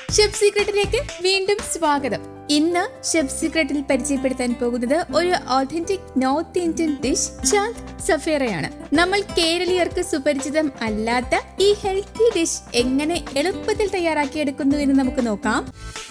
chef സീക്രട്ടിലേക്ക് വീണ്ടും സ്വാഗതം ഇന്ന് ഷെഫ് സീക്രട്ടിൽ പരിചയപ്പെടുത്താൻ പോകുന്നത് ഒരു ഒതന്റിക് നോർത്ത് ഇന്ത്യൻ ഡിഷ് ചാന്ത് സഫേറയാണ് നമ്മൾ കേരളീയർക്ക് സുപരിചിതം അല്ലാത്ത ഈ ഹെൽത്തി ഡിഷ് എങ്ങനെ എളുപ്പത്തിൽ തയ്യാറാക്കിയെടുക്കുന്നു എന്ന് നമുക്ക് നോക്കാം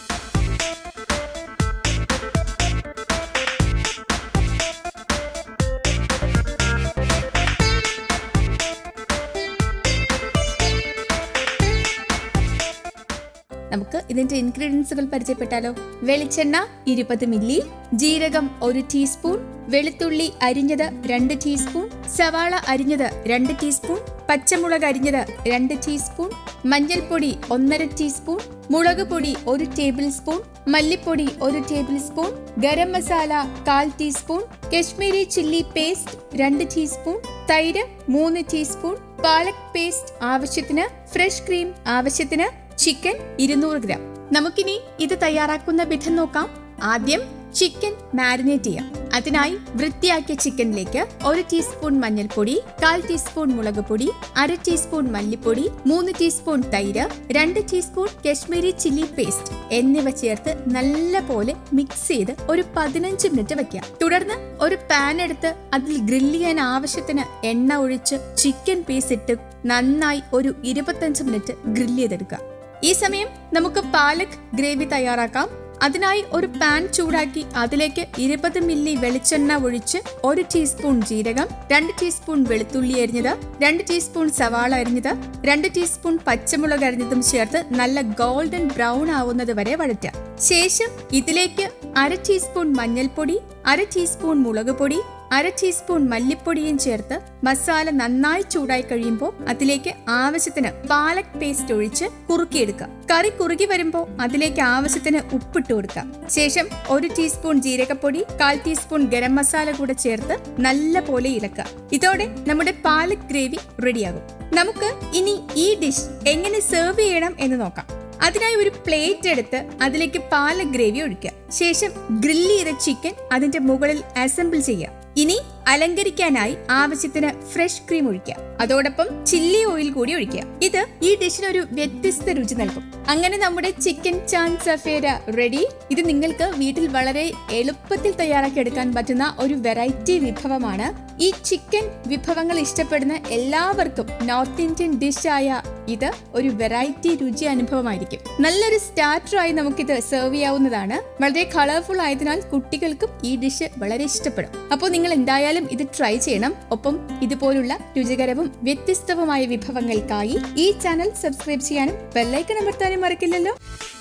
നമുക്ക് ഇതിന്റെ ഇൻഗ്രീഡിയൻസുകൾ പരിചയപ്പെട്ടാലോ വെളിച്ചെണ്ണ ഇരുപത് മില്ലി ജീരകം ഒരു ടീസ്പൂൺ വെളുത്തുള്ളി അരിഞ്ഞത് രണ്ട് ടീസ്പൂൺ സവാള അരിഞ്ഞത് രണ്ട് ടീസ്പൂൺ പച്ചമുളക് അരിഞ്ഞത് രണ്ട് ടീസ്പൂൺ മഞ്ഞൾപ്പൊടി ഒന്നര ടീസ്പൂൺ മുളക് പൊടി ഒരു ടേബിൾ സ്പൂൺ മല്ലിപ്പൊടി ഒരു ടേബിൾ സ്പൂൺ ഗരം മസാല കാൽ ടീസ്പൂൺ കശ്മീരി ചില്ലി പേസ്റ്റ് രണ്ട് ടീസ്പൂൺ തൈര് മൂന്ന് ടീസ്പൂൺ പാലക് പേസ്റ്റ് ആവശ്യത്തിന് ഫ്രഷ് ക്രീം ആവശ്യത്തിന് ചിക്കൻ ഇരുന്നൂറ് ഗ്രാം നമുക്കിനി ഇത് തയ്യാറാക്കുന്ന വിധം നോക്കാം ആദ്യം ചിക്കൻ മാരിനേറ്റ് ചെയ്യാം അതിനായി വൃത്തിയാക്കിയ ചിക്കനിലേക്ക് ഒരു ടീസ്പൂൺ മഞ്ഞൾപ്പൊടി കാൽ ടീസ്പൂൺ മുളക് പൊടി അര ടീസ്പൂൺ മല്ലിപ്പൊടി മൂന്ന് ടീസ്പൂൺ തൈര് രണ്ട് ടീസ്പൂൺ കശ്മീരി ചില്ലി പേസ്റ്റ് എന്നിവ ചേർത്ത് നല്ല പോലെ മിക്സ് ചെയ്ത് ഒരു പതിനഞ്ച് മിനിറ്റ് വെക്കാം തുടർന്ന് ഒരു പാൻ എടുത്ത് അതിൽ ഗ്രില്ല് ചെയ്യാൻ ആവശ്യത്തിന് എണ്ണ ഒഴിച്ച് ചിക്കൻ പീസ് ഇട്ട് നന്നായി ഒരു ഇരുപത്തഞ്ച് മിനിറ്റ് ഗ്രില്ല് ചെയ്തെടുക്കുക ഈ സമയം നമുക്ക് പാലക് ഗ്രേവി തയ്യാറാക്കാം അതിനായി ഒരു പാൻ ചൂടാക്കി അതിലേക്ക് ഇരുപത് മില്ലി വെളിച്ചെണ്ണ ഒഴിച്ച് ഒരു ടീസ്പൂൺ ജീരകം രണ്ട് ടീസ്പൂൺ വെളുത്തുള്ളി അരിഞ്ഞത് രണ്ട് ടീസ്പൂൺ സവാള അരിഞ്ഞത് രണ്ട് ടീസ്പൂൺ പച്ചമുളക് അരിഞ്ഞതും ചേർത്ത് നല്ല ഗോൾഡൻ ബ്രൗൺ ആവുന്നത് വരെ വഴറ്റുക ശേഷം ഇതിലേക്ക് അര ടീസ്പൂൺ മഞ്ഞൾപ്പൊടി അര ടീസ്പൂൺ മുളക് പൊടി അര ടീസ്പൂൺ മല്ലിപ്പൊടിയും ചേർത്ത് മസാല നന്നായി ചൂടായി കഴിയുമ്പോൾ അതിലേക്ക് ആവശ്യത്തിന് പാലക് പേസ്റ്റ് ഒഴിച്ച് കുറുക്കിയെടുക്കുക കറി കുറുകി വരുമ്പോൾ അതിലേക്ക് ആവശ്യത്തിന് ഉപ്പിട്ട് കൊടുക്കുക ശേഷം ഒരു ടീസ്പൂൺ ജീരകപ്പൊടി കാൽ ടീസ്പൂൺ ഗരം മസാല കൂടെ ചേർത്ത് നല്ല പോലെ ഇളക്കുക ഇതോടെ നമ്മുടെ പാലക് ഗ്രേവി റെഡിയാകും നമുക്ക് ഇനി ഈ ഡിഷ് എങ്ങനെ സെർവ് ചെയ്യണം എന്ന് നോക്കാം അതിനായി ഒരു പ്ലേറ്റ് എടുത്ത് അതിലേക്ക് പാല ഗ്രേവി ഒഴിക്കുക ശേഷം ഗ്രില്ല് ചെയ്ത ചിക്കൻ അതിന്റെ മുകളിൽ അസംബിൾ ചെയ്യുക ഇനി അലങ്കരിക്കാനായി ആവശ്യത്തിന് ഫ്രഷ് ക്രീം ഒഴിക്കുക അതോടൊപ്പം ചില്ലി ഓയിൽ കൂടി ഒഴിക്കുക ഇത് ഈ ഡിഷിന് ഒരു വ്യത്യസ്ത രുചി നൽകും അങ്ങനെ നമ്മുടെ ചിക്കൻ ചാൻ സഫേര റെഡി ഇത് നിങ്ങൾക്ക് വീട്ടിൽ വളരെ എളുപ്പത്തിൽ തയ്യാറാക്കി എടുക്കാൻ പറ്റുന്ന ഒരു വെറൈറ്റി വിഭവമാണ് ഈ ചിക്കൻ വിഭവങ്ങൾ ഇഷ്ടപ്പെടുന്ന എല്ലാവർക്കും നോർത്ത് ഇന്ത്യൻ ഡിഷായ ഇത് ഒരു വെറൈറ്റി രുചി അനുഭവമായിരിക്കും നല്ലൊരു സ്റ്റാർട്ടറായി നമുക്കിത് സെർവ് ചെയ്യാവുന്നതാണ് വളരെ കളർഫുൾ ആയതിനാൽ കുട്ടികൾക്കും ഈ ഡിഷ് വളരെ ഇഷ്ടപ്പെടും അപ്പോൾ നിങ്ങൾ എന്തായാലും ഇത് ട്രൈ ചെയ്യണം ഒപ്പം ഇതുപോലുള്ള രുചികരവും വ്യത്യസ്തവുമായ വിഭവങ്ങൾക്കായി ഈ ചാനൽ സബ്സ്ക്രൈബ് ചെയ്യാനും ബെല്ലൈക്കൺ അമർത്താനും മറക്കില്ലല്ലോ